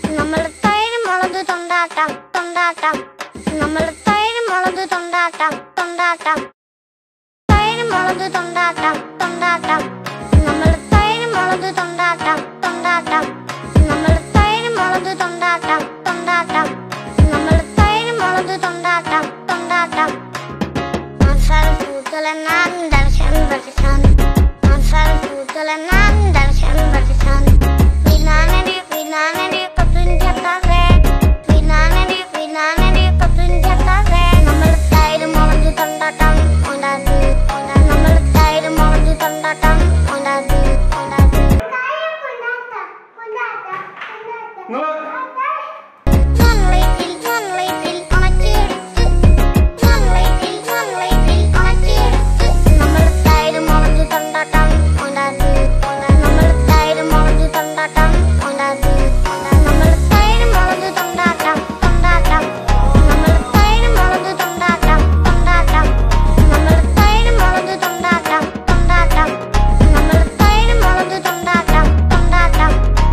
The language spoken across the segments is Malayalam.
നമ്മൾ തൈര് മുളക് തൊണ്ടാട്ടം തൊണ്ടാട്ടം നമ്മൾ തൈര് മുളക് തൊണ്ടാട്ടം തൊണ്ടാട്ടം തൈര് മുളക് തൊണ്ടാട്ടം തൊണ്ടാട്ടം നമ്മൾ തൈര് മുളക് തൊണ്ടാട്ടം തൊണ്ടാട്ടം നമ്മൾ തൈര് മുളക് തൊണ്ടാട്ടം തൊണ്ടാട്ടം നമ്മൾ തൈര് മുളക് തൊണ്ടാട്ടം തൊണ്ടാട്ടം മസാല പൂത്തലെന്നാൻ ദർശൻ പഠിച്ചാൻ മസാല പൂത്തലെന്നാൻ ദർശൻ പഠിച്ചാൻ വിനാനടി വിനാനടി പത്തുഞ്ചത്താതെ വിനാനടി വിനാനടി പത്തുഞ്ചത്താതെ നമ്മൾ തൈര് മുളക് തൊണ്ടാട്ടം ഉണ്ടാക്കി നമ്മൾ തൈര് മുളക് തൊണ്ടാട്ടം ഉണ്ടാക്കി ഉണ്ടാക്കി സൺലൈറ്റിൽ സൺലൈറ്റിൽ ഉണക്കിയെടുത്ത് സൺലൈറ്റിൽ സൺലൈറ്റിൽ ഉണക്കിയെടുത്ത് നമ്മൾ തൈര് മുളക് തൊണ്ടാട്ടം ഉണ്ടാക്കി നമ്മൾ തൈര് മുളക് തൊണ്ടാട്ടം ഉണ്ടാക്കി നമ്മൾ തൈര് മുളക് തൊണ്ടാട്ടം തൊണ്ടാട്ടം നമ്മൾ തൈര് മുളക് തൊണ്ടാട്ടം തൊണ്ടാട്ടം നമ്മൾ തൈര് മുളക് തൊണ്ടാട്ടം തൊണ്ടാട്ടം നമ്മൾ തൈര് മുളക് തൊണ്ടാട്ടം തൊണ്ടാട്ടം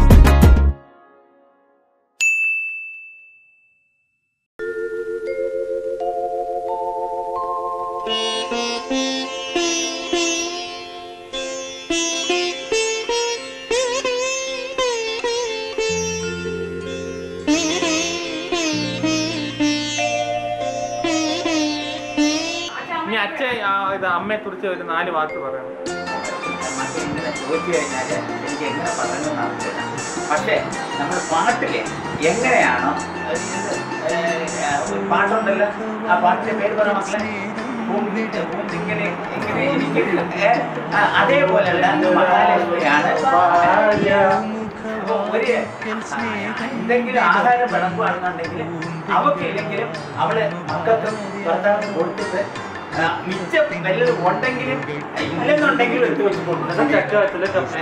ഇനി അച്ഛൻ ആ, ഇത് അമ്മയെ കുറിച്ച് ഒരു നാല് വാക്ക് പറയണം നമുക്ക് ഇങ്ങനെ ചോദിച്ചു കഴിഞ്ഞാൽ എനിക്ക് എങ്ങനെ പറയണമെന്ന് അറിയില്ല പക്ഷേ നമ്മൾ പാട്ടില് എങ്ങനെയാണോ അത് ഇത്, ഏഹ്, ഒരു പാട്ടുണ്ടല്ലോ ആ പാട്ടിന്റെ പേര് പറ മക്കളെ പൂന്തിട്ട് പൂന്തിങ്ങനെ ഇങ്ങനെ എനിക്ക് ഏഹ്, ആ, അതേപോലെയുള്ള മഹാലക്ഷ്മിയാണ് അപ്പൊ ഒരു എന്തെങ്കിലും ആഹാരം വിളമ്പുകയാണെന്നുണ്ടെങ്കിൽ അവക്കില്ലെങ്കിലും അവള് മക്കൾക്കും ഭർത്താവിനും കൊടുത്തിട്ട് ആ, മിച്ചം വല്ലതും ഉണ്ടെങ്കിലും ഇല്ലെന്നുണ്ടെങ്കിലും എടുത്തു വെച്ച് കൊടുക്കുന്നത് ചക്കവത്തില് കപ്പ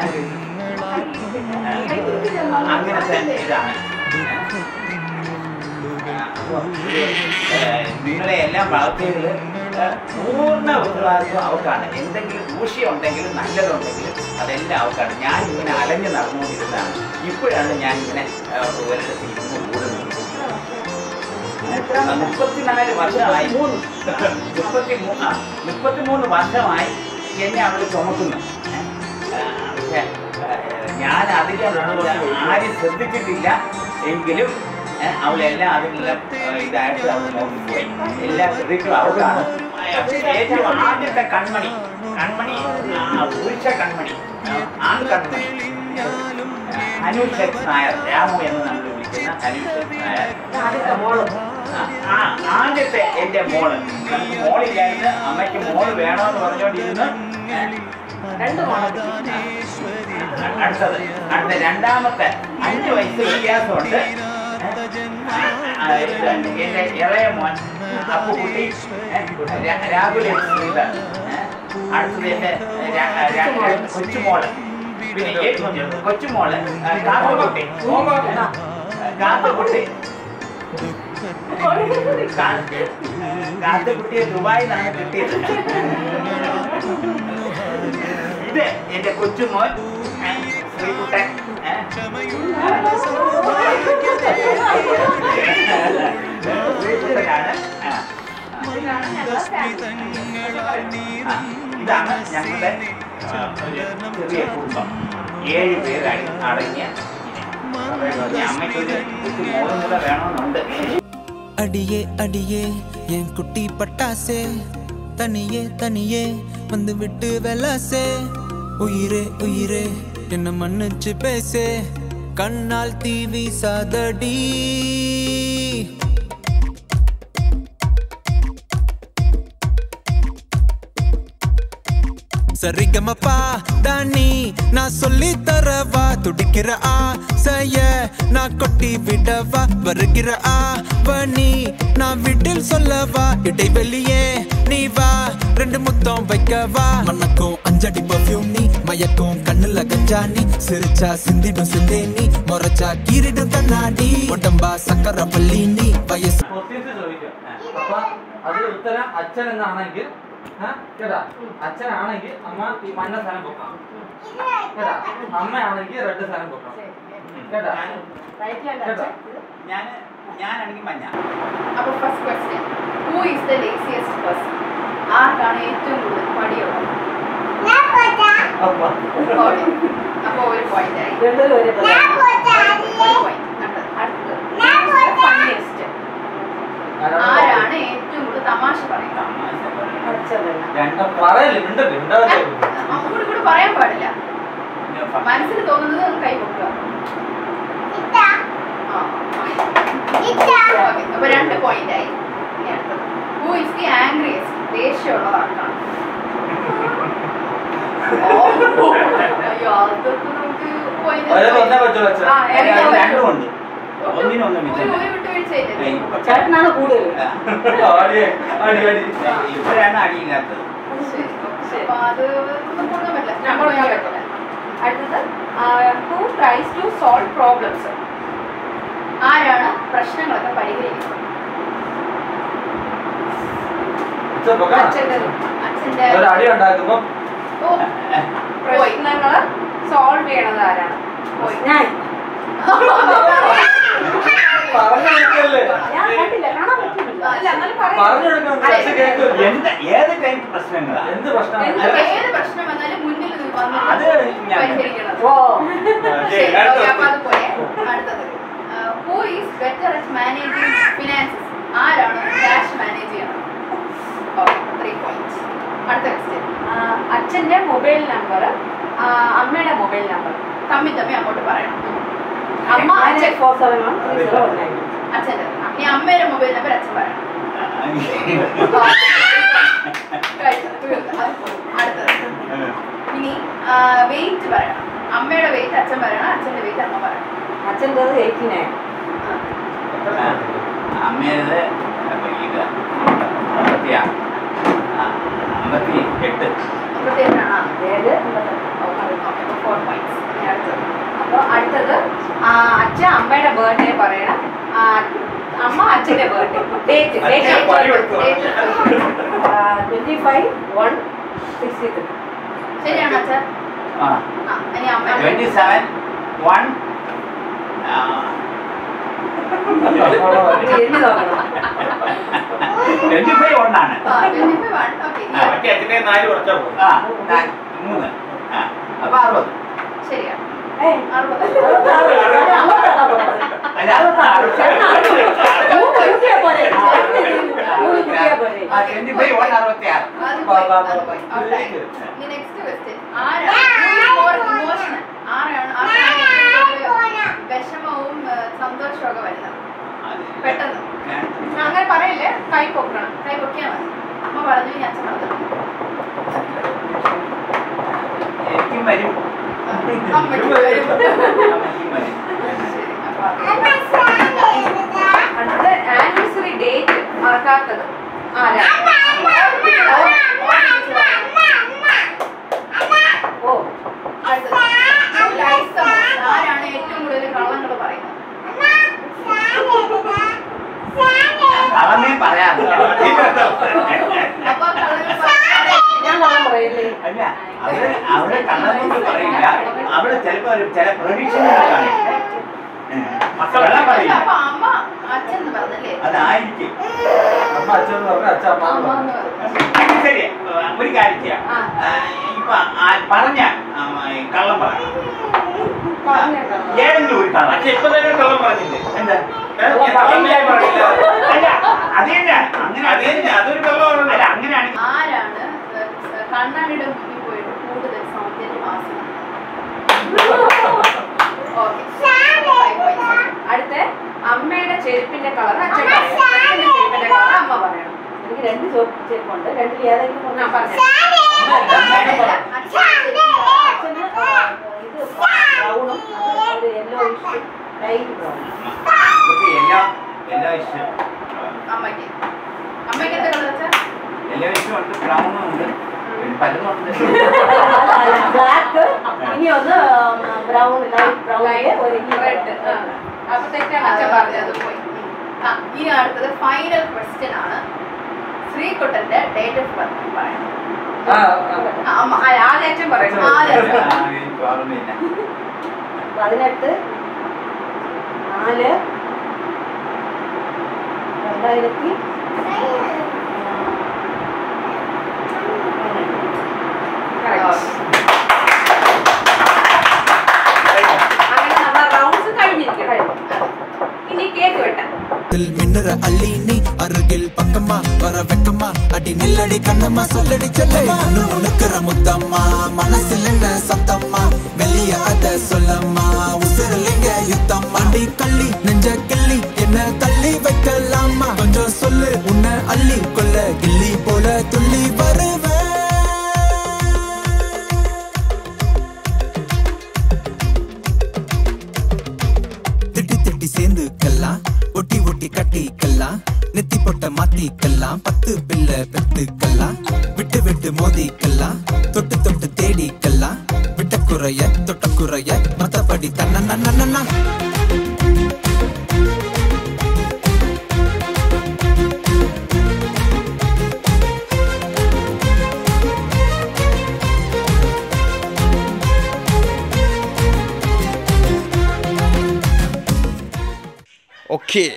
അങ്ങനത്തെ ഇതാണ് അപ്പൊ ഏഹ്, നിങ്ങളെ എല്ലാം വളർത്തിയതിൽ പൂർണ്ണ ഉത്തരവാദിത്വം അവക്കാണ് എന്തെങ്കിലും ദൂഷ്യം ഉണ്ടെങ്കിലും നല്ലതുണ്ടെങ്കിലും അതെല്ലാം അവക്കാണ് ഞാൻ ഇങ്ങനെ അലഞ്ഞു നടന്നുകൊണ്ടിരുന്നതാണ് ഇപ്പോഴാണ് ഞാൻ ഇങ്ങനെ ഒരിടത്ത് ഇരുന്ന് കൂടുന്നത് മുപ്പത്തിനാല് വർഷമായി മുപ്പത്തി മൂ- ആ, മുപ്പത്തിമൂന്ന് വർഷമായി എന്നെ അവള് ചുമക്കുന്നു ആ, പക്ഷേ ആ, ഞാൻ അധികം ആരും ശ്രദ്ധിച്ചിട്ടില്ല എങ്കിലും ഏ, അവളെല്ലാം അതിനെല്ലാം ആ, ഇതായിട്ട് അവൾ നോക്കിപ്പോയി എല്ലാ ക്രെഡിറ്റും അവൾക്കാണ് ഏറ്റവും ആദ്യത്തെ കൺമണി കൺമണി ആ, പുരുഷ കൺമണി ആ, ആൺ കൺമണി അനൂഷ് എക്സ് നായർ രാമു എന്ന് നമ്മൾ വിളിക്കുന്ന അനൂഷ് എക്സ് നായർ ആദ്യത്തെ മോള് ആ, ആ, ആദ്യത്തെ എന്റെ മോള് നമുക്ക് മോളില്ലായിരുന്നു അമ്മയ്ക്ക് മോള് വേണമെന്ന് പറഞ്ഞോണ്ടിരുന്നു രണ്ട് മോളെ കിട്ടി. ആ, അടുത്തത് അടുത്ത രണ്ടാമത്തെ അഞ്ച് വയസ്സ് വ്യത്യാസമുണ്ട് ആ, ഇത് എന്റെ ഇളയ മോൻ അപ്പുകുട്ടി ഏ, രാ- രാഹുൽ എസ് ശ്രീധർ ഏ, അടുത്തത് എന്റെ ര- ര- കൊച്ചുമോള് പിന്നെ ഈ കൊച്ചുമോള് ആ, കാത്തുകുട്ടി ആ, കാത്തുകുട്ടി കാ- കാത്തുകുട്ടിയെ ദുബായിൽ നിന്നാണ് കിട്ടിയത് ഇത് എന്റെ കൊച്ചുമോൻ ഏ, ശ്രീകുട്ടൻ ഏ. ശ്രീകുട്ടനാണ് ആ. ആ, ഇതാണ് ഞങ്ങളുടെ ആ, ഒരു ചെറിയ കുടുംബം ഏഴ് പേരായി അടങ്ങിയ ഇനി അമ്മയ്ക്കൊരു കൊച്ചു മോളും കൂടെ വേണമെന്നുണ്ട് அடியே அடியே என் குட்டி பட்டாசே தனியே தனியே வந்து விட்டு வெலாசே உயிரே உயிரே என்ன மன்னிச்சு பேசே கண்ணால் தீ வீசாதடி சரிகமப்பா தானி நான் சொல்லி தரவா துடிக்கிற ஆசைய நான் கொட்டி விடவா வருகிற ஆவணி நான் வீட்டில் சொல்லவா இடைவெளியே நீ வா ரெண்டு முத்தம் வைக்கவா மணக்கும் அஞ்சடி பர்ஃபியூம் நீ மயக்கும் கண்ணுல கஞ்சா நீ சிரிச்சா சிந்திடும் சிந்தே நீ முறைச்சா கீரிடும் கண்ணாடி உடம்பா சக்கர பள்ளி நீ வயசு ക്വസ്റ്റ്യൻസ് ചോദിക്കും അപ്പൊ അതിൽ ഉത്തരം അച്ഛൻ എന്നാണെങ്കിൽ ആ, കേട്ടാ അച്ഛനാണെങ്കിൽ അമ്മ ഈ മഞ്ഞ സാധനം പൊക്കണം കേട്ടാ അമ്മയാണെങ്കിൽ റെഡ് സാധനം പൊക്കണം കേട്ടാ റൈറ്റ് ഹാൻഡ് കേട്ടോ? അച്ഛൻ ഞാൻ ഞാനാണെങ്കിൽ മഞ്ഞ അപ്പൊ first question who is the laziest person ആർക്കാണ് ഏറ്റവും കൂടുതൽ മടിയുള്ളത് ഞാൻ പോറ്റാ Okay. അപ്പൊ ഒരു പോയിന്റ് ആയി രണ്ടുപേരും ഒരേ പോലെ ഞാൻ പോറ്റാ ഒരു പോയിന്റ് അടുത്തത് ഞാൻ പോറ്റാ ഫണ്ണിയസ്റ്റ് ആരാണ് ഏറ്റവും കൂടുതൽ തമാശ പറയുന്നത് തമാശ പറയണം. അച്ഛൻ തന്നെ രണ്ടും പറയല്ലേ മിണ്ടല്ലേ മിണ്ടാതെ അങ്ങോട്ട് കൂടെ പറയാൻ പാടില്ല പിന്നെ ഫ- മനസ്സിൽ തോന്നുന്നത് കൈ കൊടുക്കുക ഇതാ ആ. ഇതാ Okay. അപ്പൊ രണ്ട് പോയിന്റ് ആയി ഇനി അടുത്തത് ഹൂ ഇസ് ദി ആംഗ്രിയസ്റ്റ് ദേഷ്യമുള്ളത് ആർക്കാണ് ഓ, അയ്യോ അതൊക്കെ നമുക്ക് point ഒരേ ഒന്നേ പറ്റുള്ളൂ അച്ഛൻ. ആ, എനിക്ക് അത് പറ്റും. രണ്ടും ഉണ്ട് ഒന്നിനൊന്നും ഒരു മിച്ചമില്ല. ഒരു വിട്ടുവീഴ്ചയില്ല ഏയ്, ഇപ്പൊ ചേട്ടനാണ് കൂടുതൽ അടി അടി അടി ഇപ്പോഴാണ് അടിയില്ലാത്തത് ശരി അപ്പൊ അത് ഒന്നും കൊടുക്കാൻ പറ്റില്ല ഞാൻ കൊടുക്കാൻ പറ്റില്ല. അടുത്തത് who tries to solve problems ആരാണ് പ്രശ്നങ്ങളൊക്കെ പരിഹരിക്കുന്നത് അച്ഛൻ പൊക്കണം. അച്ഛൻ്റെ അച്ഛന്റെ ഒരു അടി ഉണ്ടാക്കുമ്പോ ഓ പോയി പ്രശ്നങ്ങൾ സോൾവ് ചെയ്യണത് ആരാണ് പോയി ഞാൻ പറഞ്ഞു കൊടുക്കല്ലേ ഞാൻ കണ്ടില്ല കാണാൻ പറ്റുന്നില്ല അല്ല എന്നാലും പറയാം പറഞ്ഞു കൊടുക്കണം അച്ഛൻ കേൾക്കും എന്ത് ഏത് ടൈപ്പ് പ്രശ്നങ്ങളാ എന്ത് പ്രശ്നമാണ് എന്ത് ഏത് പ്രശ്നം വന്നാലും മുന്നിൽ നിന്ന് അത് വന്നിട്ട് ഞാൻ- പരിഹരിക്കണം ഓ ശരി, okay, അപ്പൊ അത് പോയെ. അടുത്തത് who is better at managing finances ആരാണ് ക്യാഷ് മാനേജ് ചെയ്യണം ത്രീ പോയിന്റ്സ് അടുത്ത ക്വസ്റ്റ്യൻ അച്ഛൻ്റെ മൊബൈൽ നമ്പർ അമ്മയുടെ മൊബൈൽ നമ്പർ തമ്മി തമ്മി അങ്ങോട്ട് പറയണം അമ്മ അച്ഛൻ four seven one three zero nine അച്ഛൻ്റെ ഇനി അമ്മയുടെ മൊബൈൽ നമ്പർ അച്ഛൻ പറയണം കഴിഞ്ഞു, തീർന്നു. അത് പോയി. അടുത്തത് ഇനി വെയിറ്റ് പറയണം അമ്മയുടെ വെയിറ്റ് അച്ഛൻ പറയണം അച്ഛൻ്റെ വെയിറ്റ് അമ്മ പറയണം അച്ഛൻ്റെ എയ്റ്റി നയൻ അമ്മേത് ഇത് അമ്പത്തിയാ അമ്പത്തി എട്ട് അമ്പത്തേഴാണോ ഏഴ് ഫോർ പോയിന്റ്സ് ഇനി അടുത്തത് അപ്പോൾ അടുത്തത് ആ, അച്ഛൻ അമ്മയുടെ ബർത്ത്ഡേ പറയണം ആ, അമ്മ അച്ഛൻ്റെ ബർത്ത്ഡേ ഡേറ്റ് അച്ഛൻ പണി കൊടുക്കുവാ. Twenty five one sixty three ശരിയാണോ അച്ഛൻ ആ ആ ഇനി അമ്മ ട്വന്റി സെവൻ വൺ എണ്ണി നോക്കണം ട്വന്റി ഫൈവ് ഒന്നാണ് ആ, 25 ആണ്. Okay, ഇനി ആ. മറ്റേ അച്ഛനെ നാല് കുറച്ചാ പോകും ആ നാ- മൂന്ന് ആ അപ്പൊ അറുപത് ശരിയാ ഏയ് അറുപത് അങ്ങോട്ടാണോ പോയത് അല്ല മൂന്ന് കുട്ടിയെ പോലെ മൂന്ന് കുട്ടിയെ പോലെ ട്വന്റി ഫൈവ് വൺ അറുപത്തി ആറ് അത് ബാ, പോയി, ബാ, അത് ബാ. പോയി. Out ആയി. ഇനി next question. ആരാണ് more emotional? ആരാണ് ആർക്കാണ് കൂടുതൽ വിഷമവും ആ, സന്തോഷവും ഒക്കെ വരുന്നത് പെട്ടെന്ന് അങ്ങനെ പറയല്ലേ കൈ പൊക്കണം കൈ പൊക്കിയാ മതി അമ്മ പറഞ്ഞു ഇനി അച്ഛൻ പറഞ്ഞു എനിക്കും വരും അമ്മയ്ക്ക് വരും. അമ്മയ്ക്കും വരും ശരി, അപ്പൊ അത് അടുത്ത ആനിവേഴ്സറി ഡേറ്റ് മറക്കാത്തത് ആരാ ഓ അടുത്തത്. Who lies the most? ആരാണ് ഏറ്റവും കൂടുതൽ കള്ളങ്ങൾ പറയുന്നത് കളമേ പറയാറില്ല അപ്പൊ കള്ളങ്ങൾ പറയാൻ ഞാൻ കള്ളം പറയില്ലേ അല്ല അവര് അവര് കള്ളമൊന്നും പറയില്ല അവള് ചിലപ്പോ ഒരു ചില പ്രൊഡിക്ഷൻ കാണിക്കും കള്ളം പറയില്ല അപ്പൊ അമ്മ അച്ഛൻ എന്ന് പറഞ്ഞല്ലേ അതായിരിക്കും അമ്മ അച്ഛൻ പറഞ്ഞ അച്ഛൻ അമ്മ അമ്മ പറഞ്ഞു എന്ന് പറഞ്ഞു. ശരി ഒരു കാര്യം ചെയ്യാം ആ, ഇപ്പൊ ആ പറഞ്ഞ ആ, ഈ കള്ളം പറയണം ഏതെങ്കിലും ഒരു കള്ളം അച്ഛൻ ഇപ്പൊ തന്നെ ഒരു കള്ളം പറഞ്ഞില്ലേ എന്താ ഏ? ഞാൻ കള്ളമേ പറയില്ല. അല്ല അത് തന്നെ അങ്ങനെ അത് തന്നെ, അതൊരു കള്ളമാണല്ലോ. അല്ല അങ്ങനെയാണെങ്കിൽ ആരാണ് ഏഹ്, കണ്ണാടിയുടെ മുന്നിൽ പോയിട്ട് കൂടുതൽ സൗന്ദര്യം ആസ്വദിക്കുന്നത് ഓക്കെ അടുത്ത അമ്മയുടെ ചെരുപ്പിന്റെ കളർ അച്ഛൻ പറയണം അച്ഛന്റെ ചെരുപ്പിന്റെ കളർ അമ്മ പറയണം എനിക്ക് രണ്ട് ചോപ്പ് ചെരുപ്പുണ്ട് രണ്ടിൽ ഏതെങ്കിലും ഞാൻ ഒന്ന് പറഞ്ഞു അച്ഛന് ആ, ഇത് ബ്രൗണും അത് ഒരു യെല്ലോ ലൈറ്റ് ബ്രൗൺ നമുക്ക് എല്ലാ എല്ലാ ഇഷ്ടം അമ്മയ്ക്ക് അമ്മയ്ക്ക് എന്താ കളർ വെച്ചാ എല്ലാ ഇഷ്ടം ഉണ്ട് ബ്രൗണും ഉണ്ട് പിന്നെ പലതും ഉണ്ട് ബ്ലാക്ക് ഇനി ഒന്ന് ബ്രൗൺ ലൈറ്റ് ബ്രൗണില് ഒരു റെഡ് അപ്പൊ തെറ്റാണ് അച്ഛൻ അച്ഛൻ പറഞ്ഞത് പറഞ്ഞത് പോയി ആ ഇനി അടുത്തത് ഫൈനൽ ക്വസ്റ്റ്യൻ ആണ് ശ്രീകുട്ടന്റെ ഡേറ്റ് ഓഫ് ബർത്ത് പറയണം ആ, ആ. ആ, അമ്മ ആ, ആദ്യം അച്ഛൻ പറയണം ആദ്യം ആ, എനിക്ക് ഓർമ്മയില്ല പതിനെട്ട് നാല് രണ്ടായിരത്തി അങ്ങനെ നമ്മുടെ റൗണ്ട്സ് കഴിഞ്ഞിരിക്കണം ഇനി കേക്ക് വെട്ടാം தில் மின்னுற அள்ளி நீ அருகில் பக்கமா வர வெக்கமா அடி நில்லடி கண்ணம்மா சொல்லடி செல்லம்மா நுணுக்கிற முத்தம்மா மனசில் என்ன சத்தம்மா வெளிய அத சொல்லம்மா உசிரலிங்க யுத்தம் அடி கள்ளி நெஞ்ச கிள்ளி என்ன தள்ளி வைக்கலாமா கொஞ்சம் சொல்லு உன்னை அள்ளி கொள்ள கிள்ளி போல துள்ளி வருவேன் திட்டி திட்டி சேர்ந்துக்கலாம் ஒட்டி ஒட்டி கட்டிக்கலாம் நெத்தி பொட்ட மாத்திக்கலாம் பத்து பிள்ளை பெத்துக்கலாம் விட்டு விட்டு மோதிக்கலாம் தொட்டு தொட்டு தேடிக்கலாம் விட்ட குறைய தொட்ட குறைய மத்தபடி தன்னா Okay.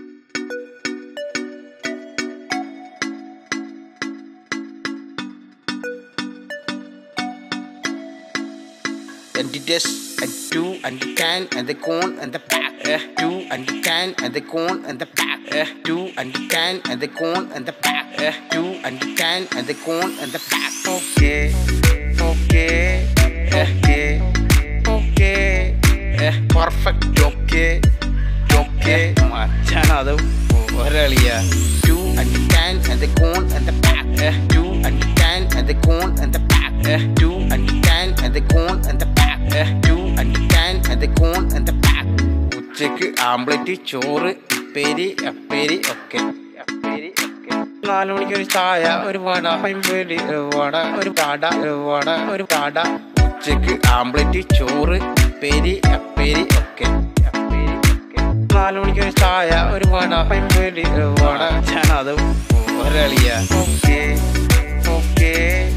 And the test and two and the can and the cone and the pack. Eh, two and the can and the cone and the pack. Eh, two and the can and the cone and the pack. Eh, two and the can and the cone and the pack. Okay, okay, eh, okay, okay, eh, perfect. Okay, okay. മച്ചാനത് ഒരളിയ to and the can and the cone and the pack. Eh, two and the can and the cone and the pack. Eh, two and the can and the cone and the pack. Eh, two and the can and the cone and the pack. ഉച്ചക്ക് ആംപ്ലേറ്റ് ചോറ് ഉപ്പേരി അപ്പേരി ഒക്കെ അപ്പേരി ഒക്കെ നാലു മണിക്ക് ഒരു ചായ ഒരു വട പൈമ്പേരി ഒരു വട ഒരു പാട ഒരു വട ഒരു പാട ഉച്ചക്ക് ആംപ്ലേറ്റ് ചോറ് ഉപ്പേരി അപ്പേരി ഒക്കെ അപ്പേരി ഒക്കെ നാലു മണിക്ക് ഒരു ചായ ഒരു വട പൈമ്പേരി ഒരു വട ഞാനത് ഒരളിയ okay okay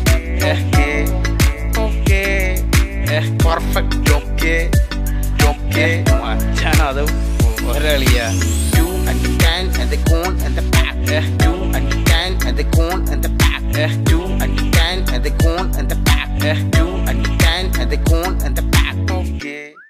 okay perfect okay okay മച്ചാനത് ഒരളിയ to and the can and the cone and the pack eh, two and the can and the cone and the pack eh, two and the can and the cone and the pack eh, two and the can and the cone and the